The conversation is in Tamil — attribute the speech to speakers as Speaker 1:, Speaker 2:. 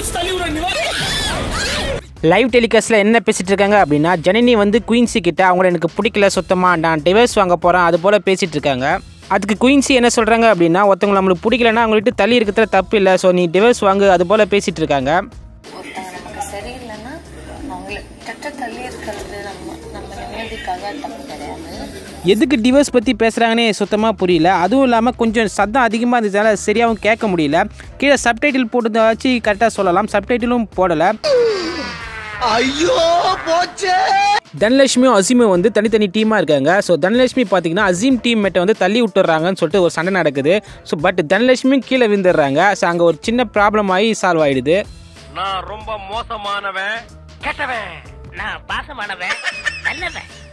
Speaker 1: லைவ் டெலிகாஸ்ட்டில் என்ன பேசிட்டு இருக்காங்க அப்படின்னா ஜனனி வந்து குயின்சி கிட்ட அவங்கள எனக்கு பிடிக்கல சுத்தமாக நான் டிவைஸ் வாங்க போகிறேன் அது போல் பேசிட்டு இருக்காங்க அதுக்கு குயின்சி என்ன சொல்கிறாங்க அப்படின்னா ஒருத்தவங்க நம்மளுக்கு பிடிக்கலன்னா அவங்க விட்டு தள்ளி இருக்கிறதுல தப்பு இல்லை ஸோ நீ டிவைஸ் வாங்கு அது போல் பேசிட்டு இருக்காங்க
Speaker 2: ஒருத்தவங்க நமக்கு சரியில்லைன்னா அவங்கள தட்ட தள்ளி இருக்கிறது நம்ம நம்ம நிம்மதிக்காக தப்பு கிடையாது
Speaker 1: எதுக்கு டிவோர்ஸ் பற்றி பேசுகிறாங்கன்னே சுத்தமாக புரியல அதுவும் இல்லாமல் கொஞ்சம் சத்தம் அதிகமாக இருந்ததால சரியாகவும் கேட்க முடியல கீழே சப்டைட்டில் போட்டு வச்சு கரெக்டாக சொல்லலாம் சப்டைட்டிலும் போடலை
Speaker 3: ஐயோ போச்சே
Speaker 1: தனலட்சுமியும் அசீமும் வந்து தனித்தனி டீமாக இருக்காங்க ஸோ தனலட்சுமி பார்த்தீங்கன்னா அசீம் டீம் மேட்டை வந்து தள்ளி விட்டுறாங்கன்னு சொல்லிட்டு ஒரு சண்டை நடக்குது ஸோ பட் தனலட்சுமியும் கீழே விழுந்துடுறாங்க ஸோ அங்கே ஒரு சின்ன ப்ராப்ளம் ஆகி சால்வ் ஆகிடுது
Speaker 4: நான் ரொம்ப மோசமானவன் கெட்டவன்
Speaker 5: நான் பாசமானவன் நல்லவன்